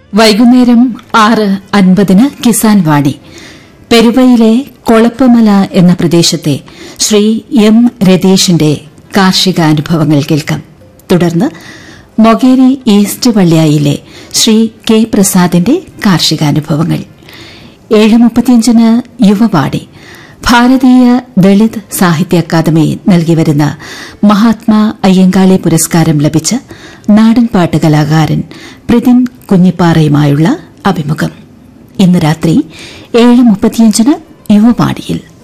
വൈകുന്നേരം ആറ് അൻപതിന് കിസാൻ വാണി പെരുവയിലെ കൊളപ്പമല എന്ന പ്രദേശത്തെ ശ്രീ എം രതീഷിന്റെ കാർഷിക അനുഭവങ്ങൾ കേൾക്കാം തുടർന്ന് മൊകേരി ഈസ്റ്റ് വള്ളിയായിലെ ശ്രീ കെ പ്രസാദിന്റെ കാർഷികാനുഭവങ്ങൾ ഏഴ് മുപ്പത്തിയഞ്ചിന് യുവവാണി ഭാരതീയ ദളിത് സാഹിത്യ അക്കാദമി നൽകിവരുന്ന മഹാത്മാ അയ്യങ്കാളി പുരസ്കാരം ലഭിച്ച നാടൻപാട്ട് കലാകാരൻ പ്രതിൻ കുഞ്ഞിപ്പാറയുമായുള്ള അഭിമുഖം ഇന്ന് രാത്രി ഏഴ് മുപ്പത്തിയഞ്ചിന് യുവവാണിയിൽ